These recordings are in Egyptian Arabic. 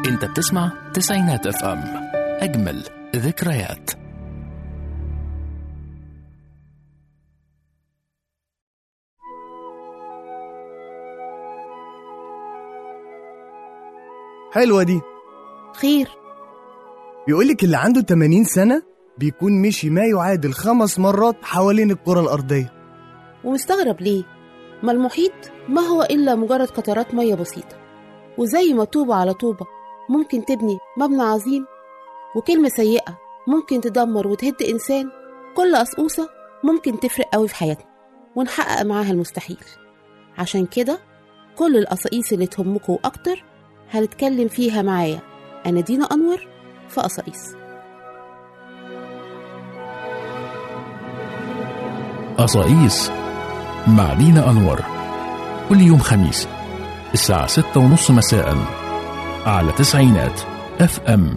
انت بتسمع تسعينات اف ام اجمل ذكريات حلوة دي خير بيقولك اللي عنده 80 سنة بيكون مشي ما يعادل خمس مرات حوالين الكرة الأرضية ومستغرب ليه ما المحيط ما هو إلا مجرد قطرات مية بسيطة وزي ما طوبة على طوبة ممكن تبني مبنى عظيم وكلمة سيئة ممكن تدمر وتهد إنسان كل قصقوصة ممكن تفرق قوي في حياتنا ونحقق معاها المستحيل عشان كده كل القصاقيس اللي تهمكوا أكتر هنتكلم فيها معايا أنا دينا أنور في قصاقيس قصايص مع دينا أنور كل يوم خميس الساعة ستة ونص مساء على تسعينات اف ام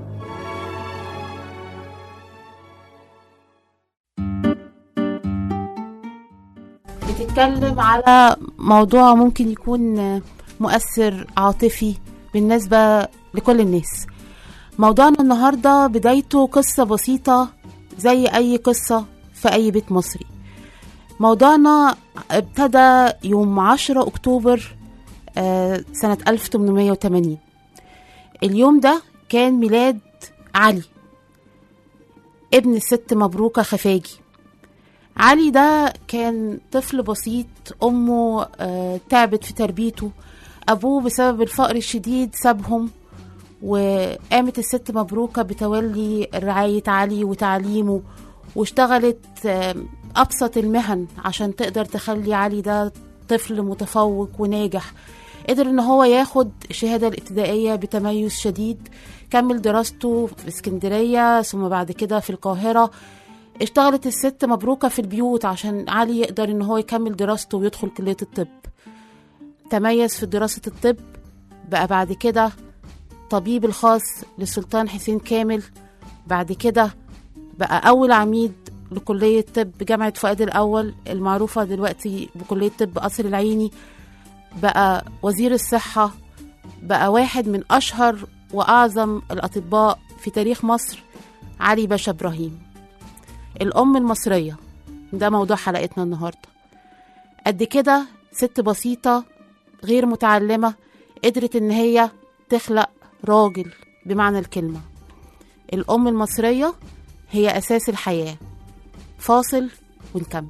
بتتكلم على موضوع ممكن يكون مؤثر عاطفي بالنسبة لكل الناس موضوعنا النهاردة بدايته قصة بسيطة زي أي قصة في أي بيت مصري موضوعنا ابتدى يوم 10 أكتوبر آه، سنة 1880 اليوم ده كان ميلاد علي ابن الست مبروكة خفاجي علي ده كان طفل بسيط أمه آه، تعبت في تربيته أبوه بسبب الفقر الشديد سابهم وقامت الست مبروكة بتولي رعاية علي وتعليمه واشتغلت آه، أبسط المهن عشان تقدر تخلي علي ده طفل متفوق وناجح قدر ان هو ياخد الشهادة الابتدائية بتميز شديد كمل دراسته في اسكندرية ثم بعد كده في القاهرة اشتغلت الست مبروكة في البيوت عشان علي يقدر ان هو يكمل دراسته ويدخل كلية الطب تميز في دراسة الطب بقى بعد كده طبيب الخاص للسلطان حسين كامل بعد كده بقى أول عميد لكلية طب جامعة فؤاد الأول المعروفة دلوقتي بكلية طب قصر العيني بقى وزير الصحة بقى واحد من أشهر وأعظم الأطباء في تاريخ مصر علي باشا إبراهيم الأم المصرية ده موضوع حلقتنا النهاردة قد كده ست بسيطة غير متعلمة قدرت إن هي تخلق راجل بمعنى الكلمة الأم المصرية هي أساس الحياة فاصل ونكمل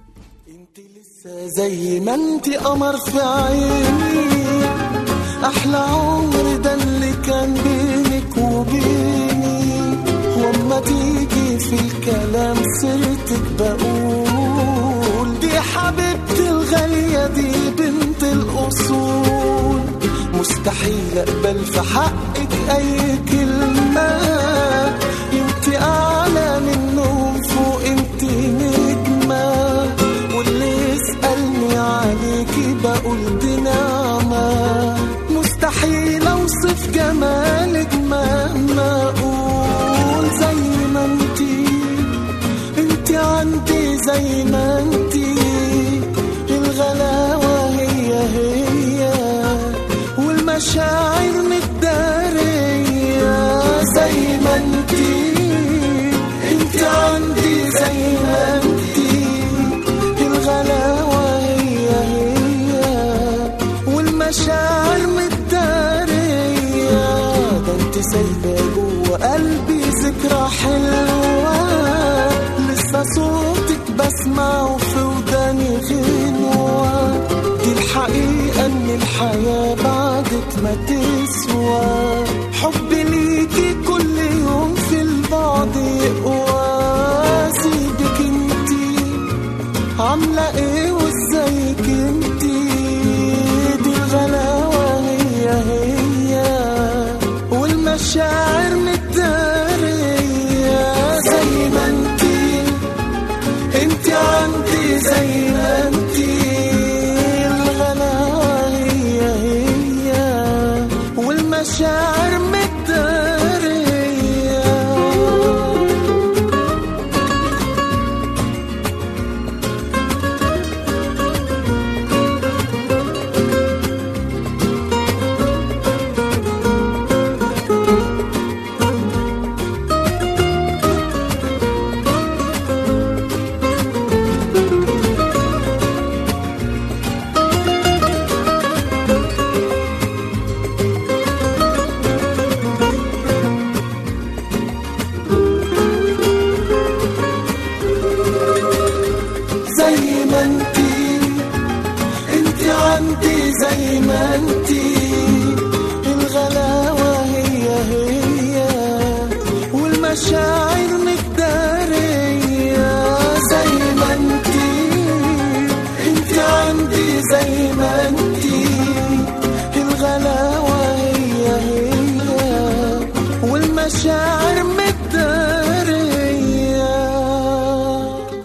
زي ما انت قمر في عيني احلى عمر ده اللي كان بينك وبيني واما تيجي في الكلام سيرتك بقول دي حبيبتي الغالية دي بنت الأصول مستحيل أقبل في حقك أي كلمة انت أعلى منهم فوق انت نجمة واللي يسألني عليكي بقول دي نعمة مستحيل أوصف جمالك مهما أقول زي ما انتي انتي عندي زي ما انتي الغلاوة هي هي والمشاعر متدارية زي ما انتي انتي عندي زي ما انتي الغلاوة هي هي والمشاعر متدارية ده انت سايبة جوه قلبي ذكرى حلوة لسه صوتك بسمعه في وداني غنوة دي الحقيقة ان الحياة بعدك ما تسوى حبي ليكي كل يوم في البعد يقوى سيبك انتي عاملة ايه وازيك انتي دي الغلاوة هي هي والمشاعر متدارية زي ما انتي انتي عندي زي ما انتي الغلاوة هي هي والمشاعر متدارية زي ما انتي الغلاوة هي هي والمشاعر مقدارية زي ما انتي انتي عندي زي ما انتي الغلاوة هي هي والمشاعر مقدارية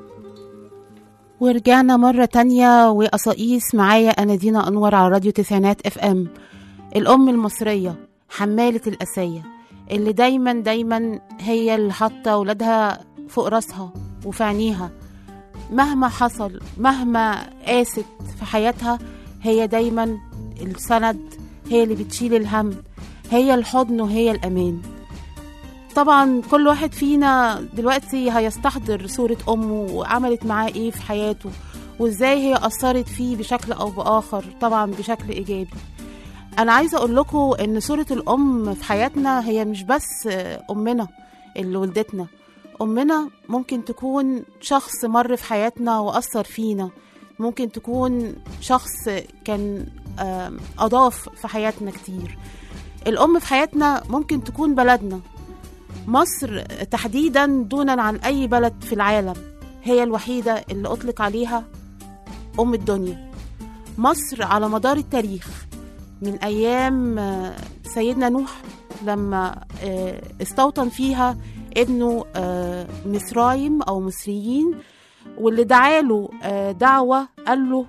ورجعنا مرة تانية وقصايص معايا أنا دينا أنور على راديو تسعينات اف ام الأم المصرية حمالة الأسية اللي دايما دايما هي اللي حاطة ولادها فوق راسها وفي عينيها مهما حصل مهما قاست في حياتها هي دايما السند هي اللي بتشيل الهم هي الحضن وهي الأمان طبعا كل واحد فينا دلوقتي هيستحضر صورة أمه وعملت معاه إيه في حياته وإزاي هي أثرت فيه بشكل أو بآخر طبعا بشكل إيجابي أنا عايزة أقول لكم إن صورة الأم في حياتنا هي مش بس أمنا اللي ولدتنا أمنا ممكن تكون شخص مر في حياتنا وأثر فينا ممكن تكون شخص كان آم، أضاف في حياتنا كتير الأم في حياتنا ممكن تكون بلدنا مصر تحديدا دونا عن أي بلد في العالم هي الوحيدة اللي أطلق عليها أم الدنيا مصر على مدار التاريخ من أيام آه، سيدنا نوح لما آه، استوطن فيها ابنه آه، مصرايم أو مصريين واللي دعاله آه، دعوة قال له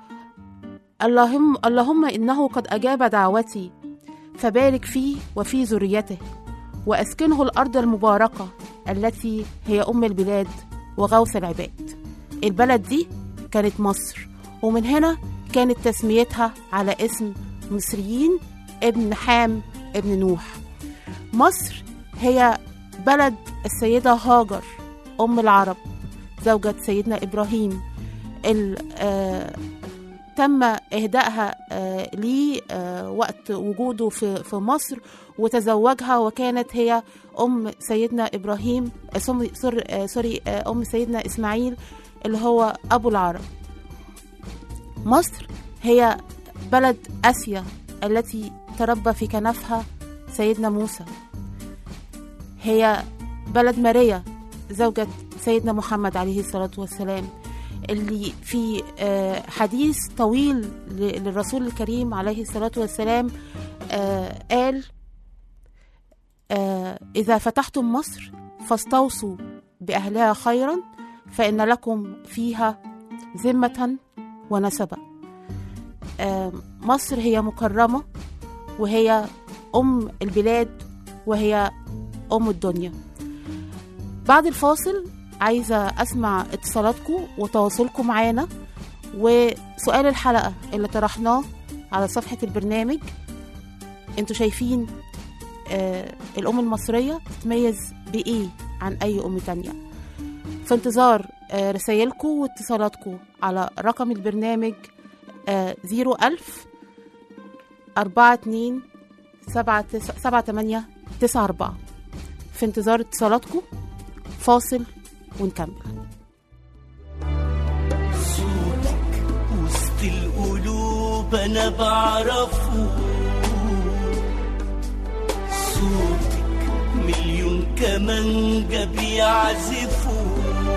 اللهم اللهم إنه قد أجاب دعوتي فبارك فيه وفي ذريته وأسكنه الأرض المباركة التي هي أم البلاد وغوث العباد البلد دي كانت مصر ومن هنا كانت تسميتها على اسم مصريين ابن حام ابن نوح مصر هي بلد السيدة هاجر أم العرب زوجة سيدنا إبراهيم ال- آه، تم إهدائها آه، ليه آه، وقت وجوده في في مصر وتزوجها وكانت هي أم سيدنا إبراهيم آه، سم- سور- آه، سوري آه، أم سيدنا إسماعيل اللي هو أبو العرب مصر هي بلد آسيا التي تربى في كنفها سيدنا موسى هي بلد ماريا زوجة سيدنا محمد عليه الصلاة والسلام اللي في آه، حديث طويل ل- للرسول الكريم عليه الصلاة والسلام آه، قال آه، إذا فتحتم مصر فاستوصوا بأهلها خيرا فإن لكم فيها ذمة ونسبا آه، مصر هي مكرمة وهي أم البلاد وهي أم الدنيا بعد الفاصل عايزة أسمع اتصالاتكم وتواصلكم معانا وسؤال الحلقة اللي طرحناه على صفحة البرنامج انتوا شايفين آه الأم المصرية تتميز بإيه عن أي أم تانية في انتظار آه رسايلكم واتصالاتكم على رقم البرنامج آه 01000 42 سبعة تس- سبعة تمانية تسعة أربعة في انتظار اتصالاتكم فاصل ونكمل صوتك وسط القلوب انا بعرفه صوتك مليون كمانجة بيعزفوا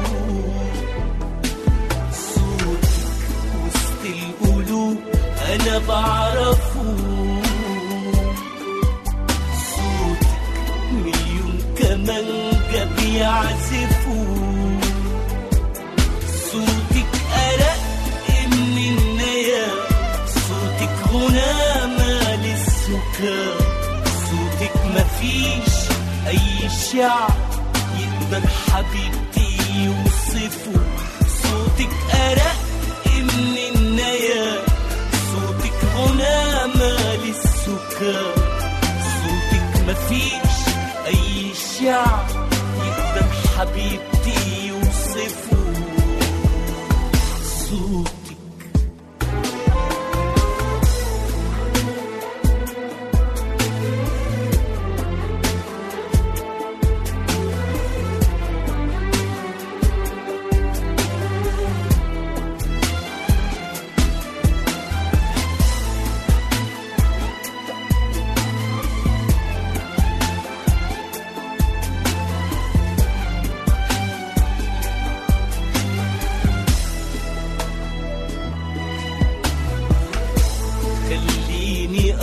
صوتك وسط القلوب انا بعرفه صوتك مليون كمانجة بيعزفوا صوتك أرق من النيا صوتك غنى مال السكر صوتك مفيش أي شعب يقدر حبيبتي يوصفه صوتك أرق من النيا صوتك غنى مال السكر صوتك مفيش أي شعب يقدر حبيبتي يوصفه صوتك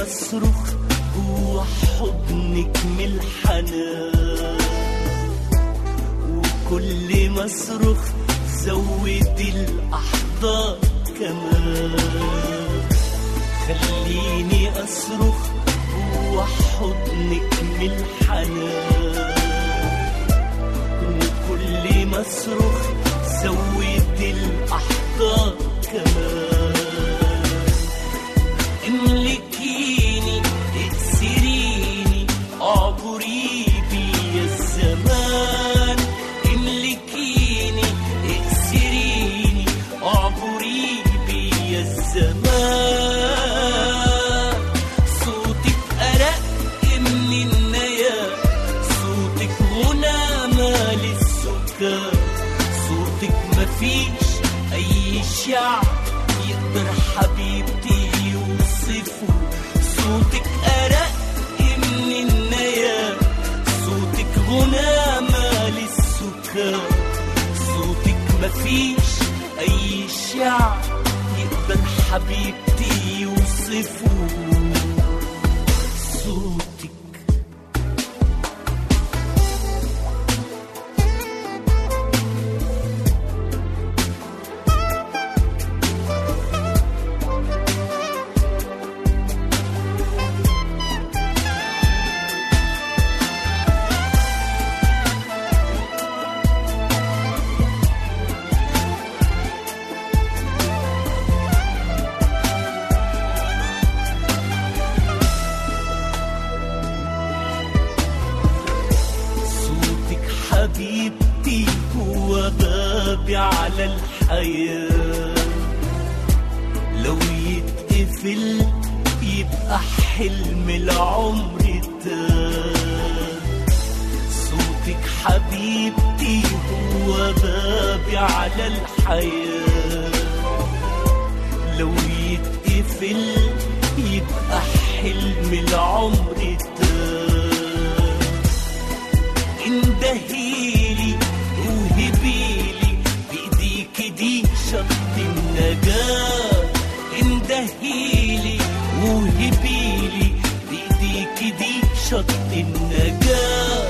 أصرخ جوا حضنك من الحنان وكل ما أصرخ زود الأحضان كمان خليني أصرخ جوا حضنك من الحنان وكل ما أصرخ زود الأحضان كمان املكيني اكسريني اعبري بي الزمان املكيني اكسريني اعبري بي الزمان صوتك ارق من النيا صوتك غنى مال السكان صوتك مفيش اي شعب يقدر حبيبتي يوصفه صوتك أرق من النيا صوتك غنى مال السكان صوتك مفيش أي شعب يقدر حبيبتي يوصفه صوتك صوتك حبيبتي هو بابي على الحياة لو يتقفل يبقى حلم العمر تاه صوتك حبيبتي هو بابي على الحياة لو يتقفل يبقى حلم العمر تاه اندهيلي وهبيلي بايديك دي شط النجاة اندهيلي وهبيلي بايديك دي شط النجاة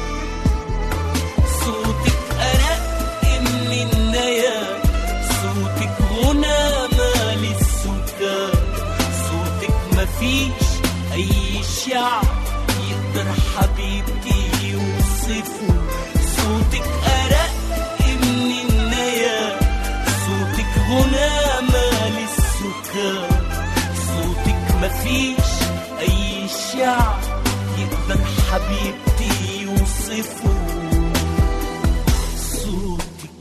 صوتك أرق من النيا صوتك غنى مال السكان صوتك مفيش أي شعب يقدر حبيبتي يوصفه صوتك أرق من النيا صوتك غنى مال السكان صوتك مفيش أي شعب يقدر حبيبتي يوصفه صوتك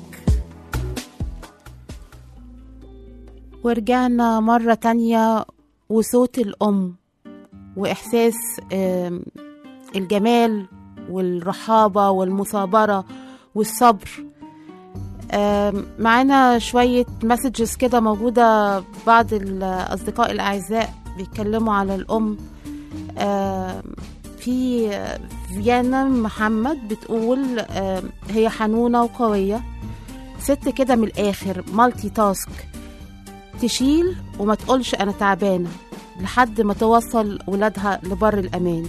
ورجعنا مرة تانية وصوت الأم وإحساس آم، الجمال والرحابة والمثابرة والصبر آم، معانا شوية مسجز كده موجودة بعض الأصدقاء الأعزاء بيتكلموا على الأم آم، في فيانا محمد بتقول آم، هي حنونة وقوية ست كده من الآخر مالتي تاسك تشيل وما تقولش أنا تعبانة لحد ما توصل ولادها لبر الأمان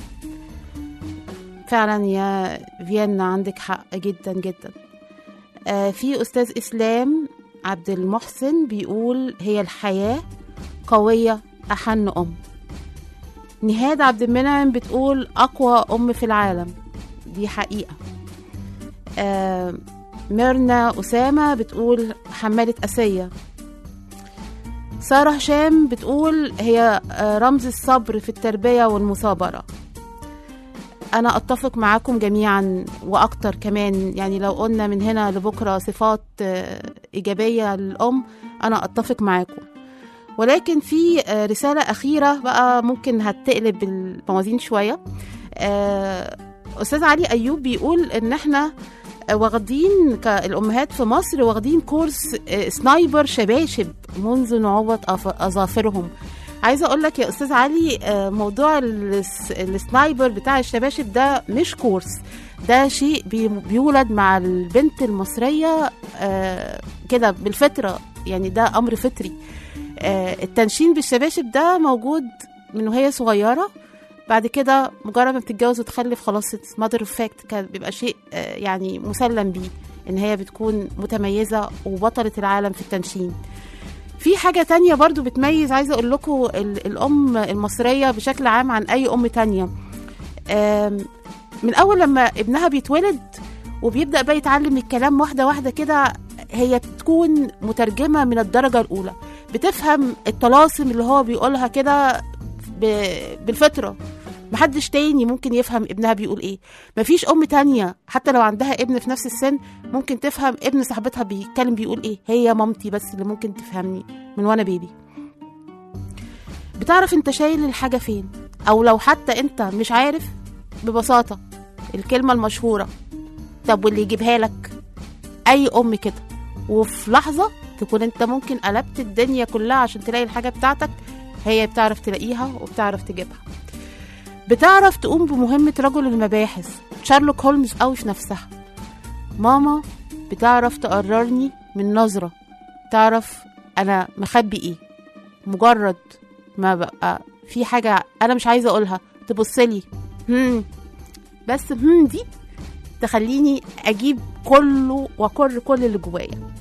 فعلا يا فيينا عندك حق جدا جدا آه في أستاذ إسلام عبد المحسن بيقول هي الحياة قوية أحن أم نهاد عبد المنعم بتقول أقوى أم في العالم دي حقيقة آه ميرنا أسامة بتقول حمالة أسية سارة هشام بتقول هي آه، رمز الصبر في التربية والمثابرة أنا أتفق معاكم جميعا وأكتر كمان يعني لو قلنا من هنا لبكرة صفات آه، إيجابية للأم أنا أتفق معاكم ولكن في آه، رسالة أخيرة بقى ممكن هتقلب الموازين شوية آه، أستاذ علي أيوب بيقول إن إحنا واخدين كالأمهات في مصر واخدين كورس آه، سنايبر شباشب منذ نعومة أف- أظافرهم عايزة أقول لك يا أستاذ علي آه، موضوع الس- السنايبر بتاع الشباشب ده مش كورس ده شيء بي- بيولد مع البنت المصرية آه، كده بالفطرة يعني ده أمر فطري آه، التنشين بالشباشب ده موجود من وهي صغيره بعد كده مجرد ما بتتجوز وتخلف خلاص ماتر اوف فاكت كان بيبقى شيء آه، يعني مسلم بيه ان هي بتكون متميزه وبطله العالم في التنشين في حاجة تانية برضو بتميز عايزة أقول لكم ال- الأم المصرية بشكل عام عن أي أم تانية آم، من أول لما ابنها بيتولد وبيبدأ بقى يتعلم الكلام واحدة واحدة كده هي بتكون مترجمة من الدرجة الأولى بتفهم الطلاسم اللي هو بيقولها كده ب- بالفطرة محدش تاني ممكن يفهم ابنها بيقول ايه مفيش ام تانية حتى لو عندها ابن في نفس السن ممكن تفهم ابن صاحبتها بيتكلم بيقول ايه هي مامتي بس اللي ممكن تفهمني من وانا بيبي بتعرف انت شايل الحاجة فين او لو حتى انت مش عارف ببساطة الكلمة المشهورة طب واللي يجيبها لك اي ام كده وفي لحظة تكون انت ممكن قلبت الدنيا كلها عشان تلاقي الحاجة بتاعتك هي بتعرف تلاقيها وبتعرف تجيبها بتعرف تقوم بمهمة رجل المباحث شارلوك هولمز قوي في نفسها ماما بتعرف تقررني من نظرة تعرف أنا مخبي إيه مجرد ما بقى في حاجة أنا مش عايزة أقولها تبصلي هم بس هم دي تخليني أجيب كله وأكر كل اللي جوايا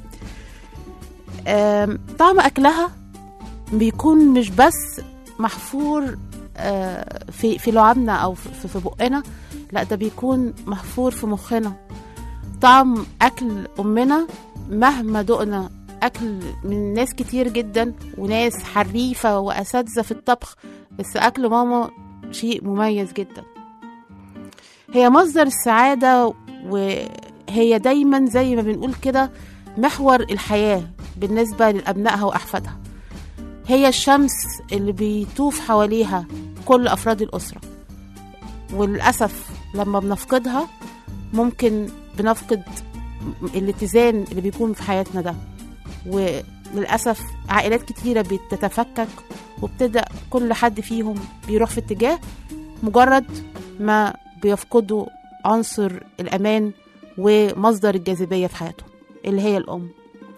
آم، طعم أكلها بيكون مش بس محفور آه، في في لعابنا او في في بقنا لا ده بيكون محفور في مخنا طعم اكل امنا مهما دقنا اكل من ناس كتير جدا وناس حريفه واساتذه في الطبخ بس اكل ماما شيء مميز جدا هي مصدر السعاده وهي دايما زي ما بنقول كده محور الحياه بالنسبه لابنائها واحفادها هي الشمس اللي بيطوف حواليها كل أفراد الأسرة وللأسف لما بنفقدها ممكن بنفقد الاتزان اللي بيكون في حياتنا ده وللأسف عائلات كتيرة بتتفكك وبتبدأ كل حد فيهم بيروح في اتجاه مجرد ما بيفقدوا عنصر الأمان ومصدر الجاذبية في حياتهم اللي هي الأم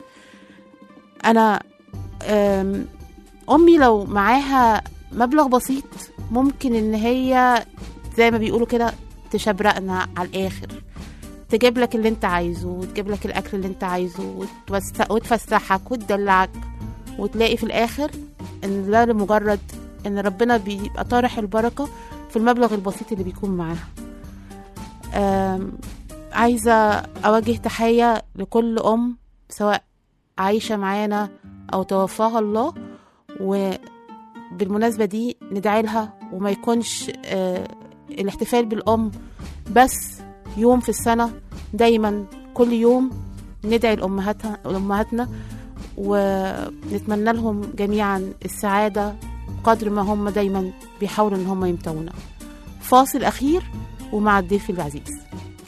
أنا أم امي لو معاها مبلغ بسيط ممكن ان هي زي ما بيقولوا كده تشبرقنا على الاخر تجيب لك اللي انت عايزه وتجيب لك الاكل اللي انت عايزه وتوس- وتفسحك وتدلعك وتلاقي في الاخر ان ده لمجرد ان ربنا بيبقى طارح البركه في المبلغ البسيط اللي بيكون معاها أم، عايزه اوجه تحيه لكل ام سواء عايشه معانا او توفاها الله وبالمناسبة دي ندعي لها وما يكونش آه، الاحتفال بالأم بس يوم في السنة دايما كل يوم ندعي لأمهاتها لأمهاتنا ونتمنى لهم جميعا السعادة قدر ما هم دايما بيحاولوا ان هم يمتونا فاصل أخير ومع الضيف العزيز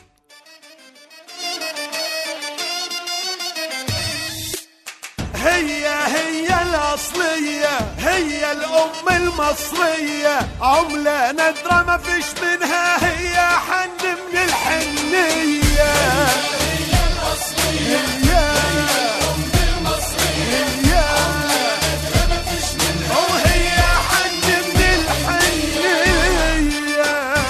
هي هي الأصلية هي الأم المصرية عملة نادرة ما فيش منها هي حن من الحنية هي هي وهي حن من الحنية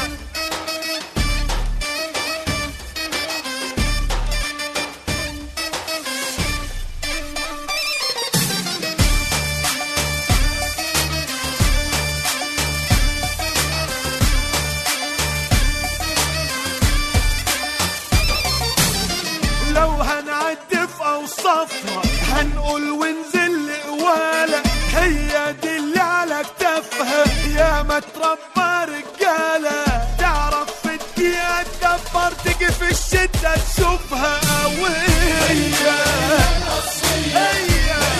لو هنعد في اوصافها هنقول ونزل قوالة هي دي اللي على كتافها يا ما تربى رجالة تعرف في الدقيقة تدبر تيجي في الشدة تشوفها قوية هي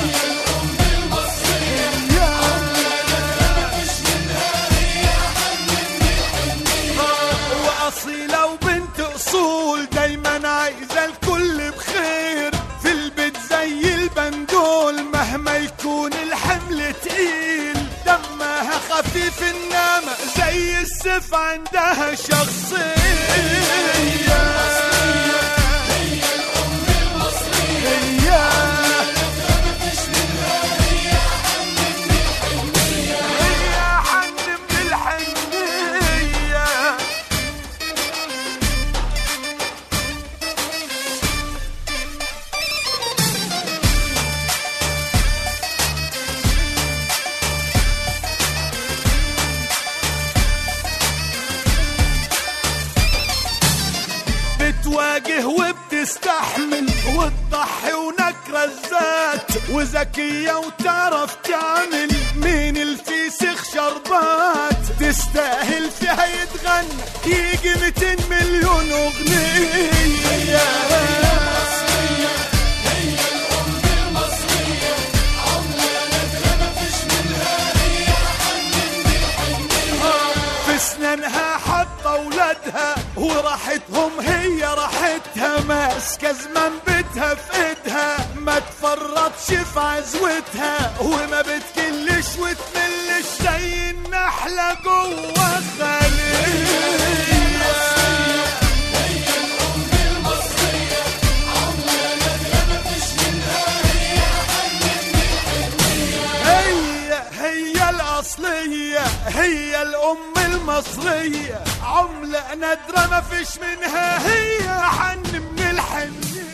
وأصيلة وبنت أصول دايما عايزة الكل بخير في البيت زي البندول مهما يكون الحمل تقيل دمها خفيف إنما زي السيف عندها شخصية هي هي حن تستحمل وتضحي ونكرة الذات وذكية وتعرف تعمل مين الفيسخ شربات تستاهل فيها يتغنى يجي 200 مليون أغنية في اسنانها حاطه ولادها وراحتهم هي راحتها ماسكه زمان بيتها في ايدها ما تفرطش في عزوتها وما بتكلش وتملش زي النحله جوه خليه هي هي الأصلية هي الأم المصرية عملة نادرة ما فيش منها هي حن من الحنية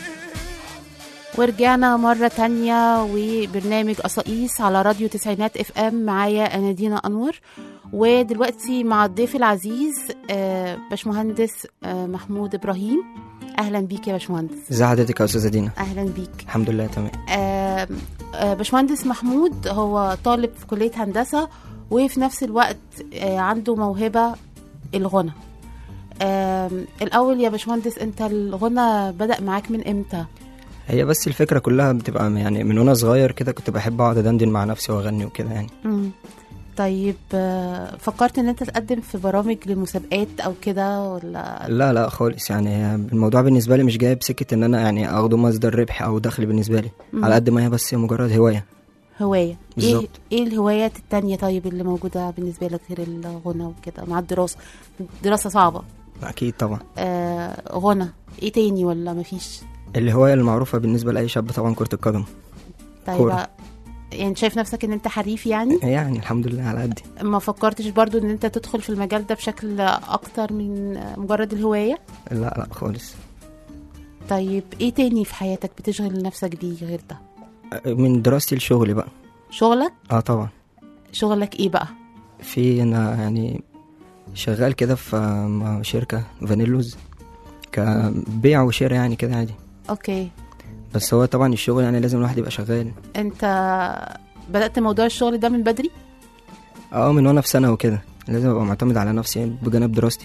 ورجعنا مرة تانية وبرنامج قصايص على راديو تسعينات اف ام معايا أنا دينا أنور ودلوقتي مع الضيف العزيز آه، باشمهندس آه، محمود إبراهيم أهلا بيك يا باشمهندس ازي حضرتك يا استاذه دينا أهلا بيك الحمد لله تمام آه، آه، باشمهندس محمود هو طالب في كلية هندسة وفي نفس الوقت آه، عنده موهبة الغنى آم، الأول يا باشمهندس أنت الغنى بدأ معاك من إمتى؟ هي بس الفكره كلها بتبقى يعني من وانا صغير كده كنت بحب اقعد ادندن مع نفسي واغني وكده يعني مم. طيب آه، فكرت ان انت تقدم في برامج لمسابقات او كده ولا لا لا خالص يعني هي الموضوع بالنسبه لي مش جايب سكه ان انا يعني اخده مصدر ربح او دخل بالنسبه لي مم. على قد ما هي بس هي مجرد هوايه هواية ايه بالظبط. ايه الهوايات التانية طيب اللي موجودة بالنسبة لك غير الغنى وكده مع الدراسة دراسة صعبة اكيد طبعا آه غنى ايه تاني ولا مفيش الهوايه المعروفه بالنسبه لاي شاب طبعا كره القدم طيب كورة. يعني شايف نفسك ان انت حريف يعني يعني الحمد لله على قدي ما فكرتش برضو ان انت تدخل في المجال ده بشكل اكتر من مجرد الهواية لا لا خالص طيب ايه تاني في حياتك بتشغل نفسك بيه غير ده من دراستي لشغلي بقى شغلك اه طبعا شغلك ايه بقى في انا يعني شغال كده في مع شركه فانيلوز كبيع وشراء يعني كده عادي اوكي بس هو طبعا الشغل يعني لازم الواحد يبقى شغال انت بدأت موضوع الشغل ده من بدري اه من وانا في سنه وكده لازم ابقى معتمد على نفسي يعني بجانب دراستي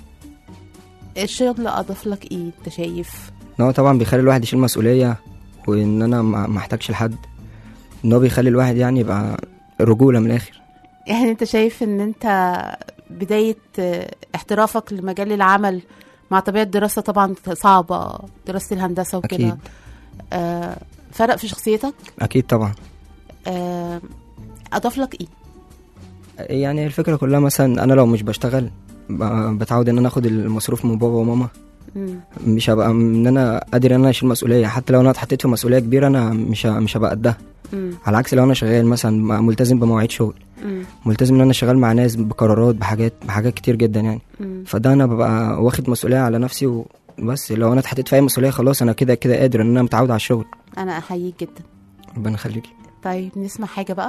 الشغل اضاف لك ايه انت شايف ان هو طبعا بيخلي الواحد يشيل مسؤوليه وان انا ما ما احتاجش لحد ان هو بيخلي الواحد يعني يبقى رجوله من الاخر يعني انت شايف ان انت بداية اه، احترافك لمجال العمل مع طبيعة الدراسة طبعا صعبة دراسة الهندسة وكده أكيد. آه فرق في شخصيتك اكيد طبعا آه اضاف لك ايه يعني الفكره كلها مثلا انا لو مش بشتغل ب- بتعود ان انا اخد المصروف من بابا وماما مم. مش هبقى ان انا قادر ان انا اشيل مسؤوليه حتى لو انا اتحطيت في مسؤوليه كبيره انا مش ه- مش هبقى قدها مم. على عكس لو انا شغال مثلا م- ملتزم بمواعيد شغل مم. ملتزم ان انا شغال مع ناس بقرارات بحاجات بحاجات كتير جدا يعني مم. فده انا ببقى واخد مسؤوليه على نفسي وبس لو انا اتحطيت في اي مسؤوليه خلاص انا كده كده قادر ان انا متعود على الشغل انا احييك جدا ربنا يخليكي طيب نسمع حاجة بقى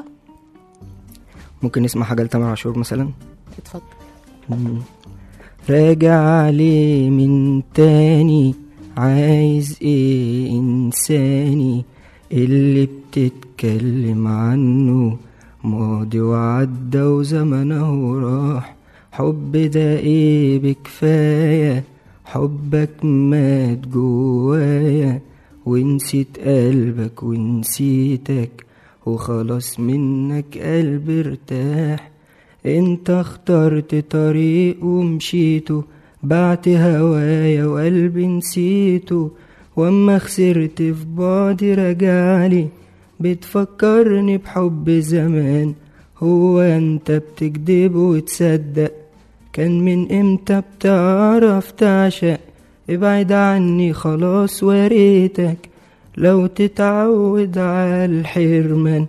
ممكن نسمع حاجه لتامر عاشور مثلا اتفضل مم. راجع عليه من تاني عايز ايه انساني اللي بتتكلم عنه ماضي وعدى وزمنه راح حب ده ايه بكفاية حبك مات جوايا ونسيت قلبك ونسيتك وخلاص منك قلبي ارتاح انت اخترت طريق ومشيته بعت هوايا وقلبي نسيته واما خسرت في بعدي رجعلي بتفكرني بحب زمان هو انت بتكذب وتصدق كان من امتى بتعرف تعشق ابعد عني خلاص وريتك لو تتعود على الحرمان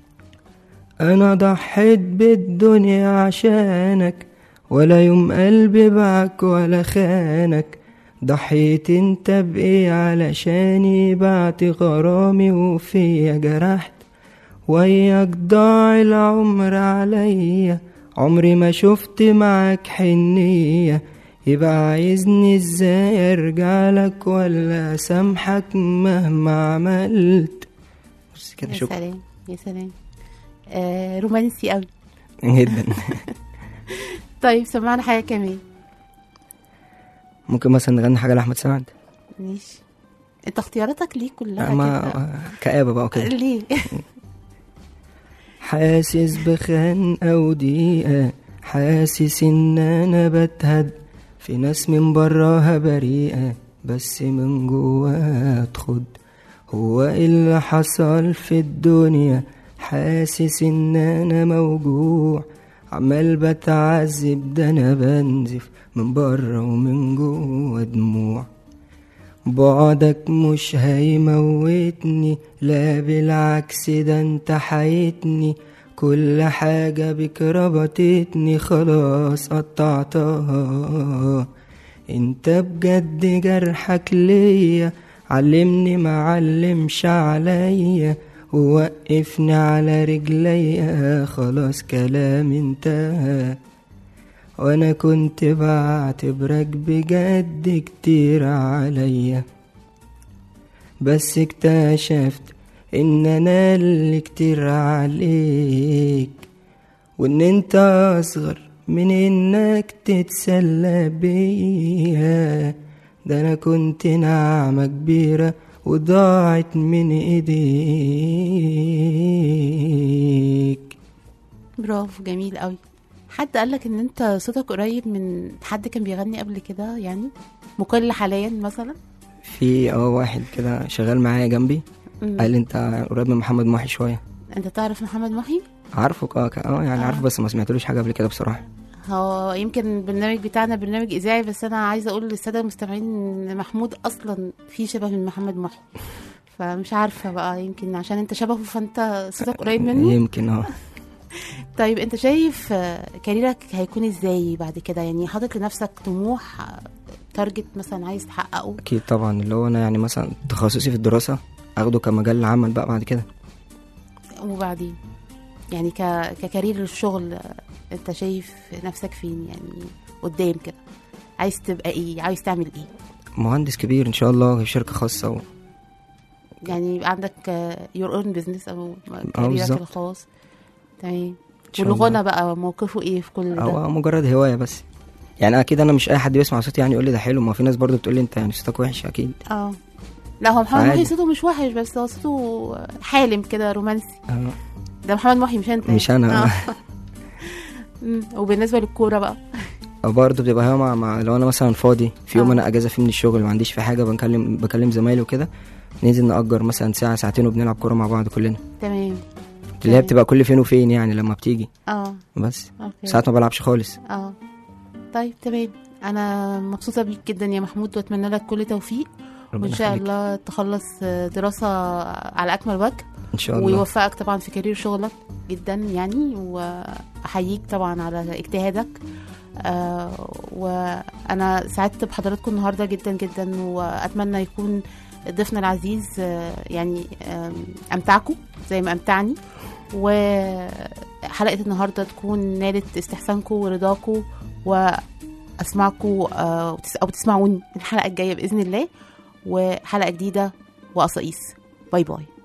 انا ضحيت بالدنيا عشانك ولا يوم قلبي باعك ولا خانك ضحيت انت بايه علشاني بعت غرامي وفيا جرحت وياك ضاع العمر عليا عمري ما شفت معاك حنية يبقى عايزني ازاي ارجع لك ولا سامحك مهما عملت بس كده يا شكرا سلام يا سلام آه رومانسي قوي جدا طيب سمعنا حاجه كمان ممكن مثلا نغني حاجه لاحمد سعد ماشي انت اختياراتك ليه كلها كده ما كآبة بقى وكده ليه حاسس بخنقة وضيقة حاسس ان انا بتهد في ناس من براها بريئة بس من جواها تخد هو إيه اللي حصل في الدنيا حاسس ان انا موجوع عمال بتعذب ده انا بنزف من بره ومن جوا دموع بعدك مش هيموتني لا بالعكس ده انت حيتني كل حاجة بك ربطتني خلاص قطعتها انت بجد جرحك ليا علمني معلمش عليا ووقفني على رجليا خلاص كلام انتهى وانا كنت بعتبرك بجد كتير عليا بس اكتشفت ان انا اللي كتير عليك وان انت اصغر من انك تتسلى بيا ده انا كنت نعمة كبيرة وضاعت من ايديك برافو جميل قوي حد قالك ان انت صوتك قريب من حد كان بيغني قبل كده يعني مقل حاليا مثلا في اه واحد كده شغال معايا جنبي مم. قال لي انت قريب من محمد محي شويه انت تعرف محمد محي عارفه اه ك- اه يعني عارفه بس ما سمعتلوش حاجه قبل كده بصراحه هو يمكن البرنامج بتاعنا برنامج اذاعي بس انا عايزه اقول للساده المستمعين ان محمود اصلا في شبه من محمد محي فمش عارفه بقى يمكن عشان انت شبهه فانت صوتك قريب منه يمكن اه طيب انت شايف آه، كاريرك هيكون ازاي بعد كده يعني حاطط لنفسك طموح آه، تارجت مثلا عايز تحققه اكيد طبعا اللي هو انا يعني مثلا تخصصي في الدراسه اخده كمجال عمل بقى بعد كده وبعدين يعني ك... ككارير الشغل آه، انت شايف نفسك فين يعني قدام كده عايز تبقى ايه عايز تعمل ايه مهندس كبير ان شاء الله في شركه خاصه و... يعني يبقى عندك يور اون بزنس او كاريرك بالظبط. الخاص تمام إن شاء والغنى الله. بقى موقفه ايه في كل ده هو مجرد هوايه بس يعني اكيد انا مش اي حد بيسمع صوتي يعني يقول لي ده حلو ما في ناس برضو بتقول لي انت يعني صوتك وحش اكيد اه لا هو محمد عادي. محي صوته مش وحش بس هو صوته حالم كده رومانسي آه. ده محمد محي مش انت مش يعني. أنا. آه. مم. وبالنسبه للكوره بقى برضه بتبقى هوا مع, مع لو انا مثلا فاضي في يوم آه. انا اجازه فيه من الشغل ما عنديش في حاجه بكلم بكلم زمايلي وكده ننزل نأجر مثلا ساعه ساعتين وبنلعب كوره مع بعض كلنا تمام اللي هي بتبقى كل فين وفين يعني لما بتيجي اه بس اوكي ساعات ما بلعبش خالص اه طيب تمام انا مبسوطه بيك جدا يا محمود واتمنى لك كل توفيق ربنا وان شاء يخليك. الله تخلص دراسه على اكمل وجه ان شاء الله ويوفقك طبعا في كارير شغلك جدا يعني واحييك طبعا على اجتهادك آه وانا سعدت بحضراتكم النهارده جدا جدا واتمنى يكون ضيفنا العزيز آه يعني آم، امتعكم زي ما امتعني وحلقه النهارده تكون نالت استحسانكم ورضاكم واسمعكم آه وتس- او تسمعوني الحلقه الجايه باذن الله وحلقه جديده وقصايص باي باي